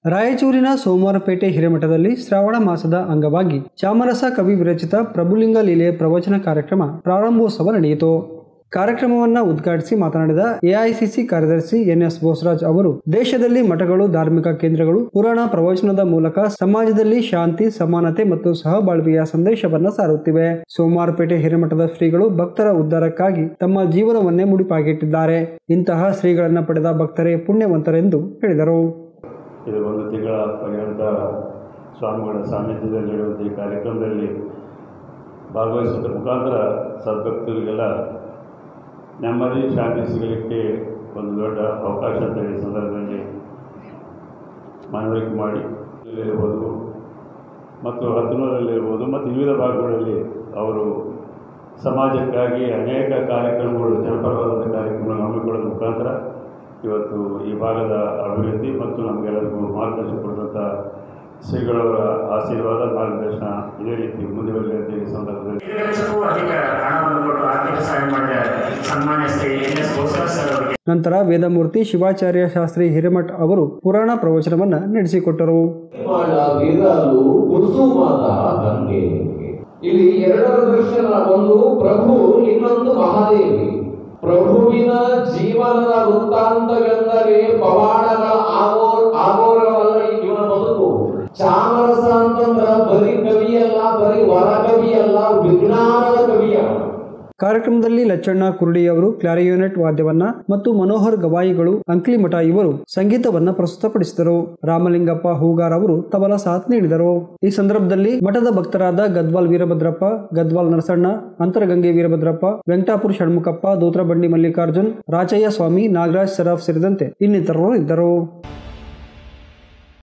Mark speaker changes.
Speaker 1: ರಾಯಚೂರಿನ ಸೋಮವಾರಪೇಟೆ ಹಿರೇಮಠದಲ್ಲಿ ಶ್ರಾವಣ ಮಾಸದ ಅಂಗವಾಗಿ ಚಾಮರಸ ಕವಿ ವಿರಚಿತ ಪ್ರಭುಲಿಂಗ ಲೀಲೆ ಪ್ರವಚನ ಕಾರ್ಯಕ್ರಮ ಪ್ರಾರಂಭೋತ್ಸವ ನಡೆಯಿತು ಕಾರ್ಯಕ್ರಮವನ್ನು ಉದ್ಘಾಟಿಸಿ ಮಾತನಾಡಿದ ಎಐಸಿಸಿ ಕಾರ್ಯದರ್ಶಿ ಎನ್ಎಸ್ ಬೋಸರಾಜ್ ಅವರು ದೇಶದಲ್ಲಿ ಮಠಗಳು ಧಾರ್ಮಿಕ ಕೇಂದ್ರಗಳು ಪುರಾಣ ಪ್ರವಚನದ ಮೂಲಕ ಸಮಾಜದಲ್ಲಿ ಶಾಂತಿ ಸಮಾನತೆ ಮತ್ತು ಸಹಬಾಳ್ವೆಯ ಸಂದೇಶವನ್ನ ಸಾರುತ್ತಿವೆ ಸೋಮವಾರಪೇಟೆ ಹಿರೇಮಠದ ಶ್ರೀಗಳು ಭಕ್ತರ ಉದ್ಧಾರಕ್ಕಾಗಿ ತಮ್ಮ ಜೀವನವನ್ನೇ ಮುಡಿಪಾಗಿಟ್ಟಿದ್ದಾರೆ ಇಂತಹ ಶ್ರೀಗಳನ್ನ ಪಡೆದ ಭಕ್ತರೇ ಪುಣ್ಯವಂತರೆಂದು ಹೇಳಿದರು
Speaker 2: ಇದು ಒಂದು ತಿಂಗಳ ಪರ್ಯಂತ ಸ್ವಾಮಿಗಳ ಸಾನ್ನಿಧ್ಯದಲ್ಲಿರುವಂಥ ಈ ಕಾರ್ಯಕ್ರಮದಲ್ಲಿ ಭಾಗವಹಿಸುವ ಮುಖಾಂತರ ಸದ್ಭಕ್ತರಿಗೆಲ್ಲ ನೆಮ್ಮದಿ ಶಾಂತಿ ಸಿಗಲಿಕ್ಕೆ ಒಂದು ದೊಡ್ಡ ಅವಕಾಶ ಅಂತ ಈ ಸಂದರ್ಭದಲ್ಲಿ ಮನವರಿಕೆ ಮಾಡಿ ಇರ್ಬೋದು ಮತ್ತು ಹತ್ತನೂರಲ್ಲಿರ್ಬೋದು ಮತ್ತು ವಿವಿಧ ಭಾಗಗಳಲ್ಲಿ ಅವರು ಸಮಾಜಕ್ಕಾಗಿ ಅನೇಕ ಕಾರ್ಯಕ್ರಮಗಳು ಜನಪರವಾದಂಥ ಕಾರ್ಯಕ್ರಮಗಳನ್ನು ಹಮ್ಮಿಕೊಳ್ಳೋದ್ರ ಮುಖಾಂತರ ಇವತ್ತು ಈ ಭಾಗದ ಅಭಿವೃದ್ಧಿ ಮತ್ತು ನಮಗೆಲ್ಲರಿಗೂ ಮಾರ್ಗದರ್ಶನ ಕೊಡಿದಂಥ ಶ್ರೀಗಳವರ ಆಶೀರ್ವಾದ ಮಾರ್ಗದರ್ಶನ ಇದೇ ರೀತಿ ಮುಂದುವರಿಲಿ ಅಂತ ಈ ಸಂದರ್ಭದಲ್ಲಿ
Speaker 3: ಐದು ಲಕ್ಷಕ್ಕೂ ಅಧಿಕ ಹಣವನ್ನು ಕೊಟ್ಟು ಆರ್ಥಿಕ ಸಹಾಯ ಮಾಡಿದ ಸನ್ಮಾನ್ಯ Shri N S Bosaraj sir ಅವರಿಗೆ
Speaker 1: ನಂತರ ವೇದಮೂರ್ತಿ ಶಿವಾಚಾರ್ಯ ಶಾಸ್ತ್ರಿ ಹಿರೇಮಠ್ ಅವರು ಪುರಾಣ ಪ್ರವಚನವನ್ನ ನಡೆಸಿಕೊಟ್ಟರು
Speaker 4: ಮಾಡ ವೇದಾಲು ಕುಸುಮದ ಗಂಗೆ ಇಲ್ಲಿ ಎರಡರ ದರ್ಶನ ಒಂದು ಪ್ರಭು ಇನ್ನೊಂದು ಮಹಾದೇವಿ ಪ್ರಭುವಿನ ಜೀವನದ ವೃತ್ತಾಂತವೆಂದರೆ ಪವಾಡಗಳ ಆಗೋ ಆಗೋರವಲ್ಲ ಇವನ ಬದುಕು ಚಾಮರಸ ಅಂತಂದ್ರ ಬರೀ ಕವಿಯಲ್ಲ ಬರೀ ವರ ಕವಿಯಲ್ಲ ವಿಜ್ಞಾನದ ಕವಿಯ
Speaker 1: ಕಾರ್ಯಕ್ರಮದಲ್ಲಿ ಲಚ್ಚಣ್ಣ ಕುರುಡಿ ಅವರು ಕ್ಲಾರಿಯೋನೆಟ್ ವಾದ್ಯವನ್ನ ಮತ್ತು ಮನೋಹರ್ ಗವಾಯಿಗಳು ಅಂಕ್ಲಿಮಠ ಇವರು ಸಂಗೀತವನ್ನ ಪ್ರಸ್ತುತಪಡಿಸಿದರು ರಾಮಲಿಂಗಪ್ಪ ಹೂಗಾರ್ ಅವರು ತಬಲ ಸಾಥ್ ನೀಡಿದರು ಈ ಸಂದರ್ಭದಲ್ಲಿ ಮಠದ ಭಕ್ತರಾದ ಗದ್ವಾಲ್ ವೀರಭದ್ರಪ್ಪ ಗದ್ವಾಲ್ ನರಸಣ್ಣ ಅಂತರಗಂಗೆ ವೀರಭದ್ರಪ್ಪ ವೆಂಕಟಾಪುರ ಷಣ್ಮುಖಪ್ಪ ದೋತ್ರಬಂಡಿ ಮಲ್ಲಿಕಾರ್ಜುನ್ ರಾಚಯ್ಯ ಸ್ವಾಮಿ ನಾಗರಾಜ್ ಸರಾಫ್ ಸೇರಿದಂತೆ ಇನ್ನಿತರರು ಇದ್ದರು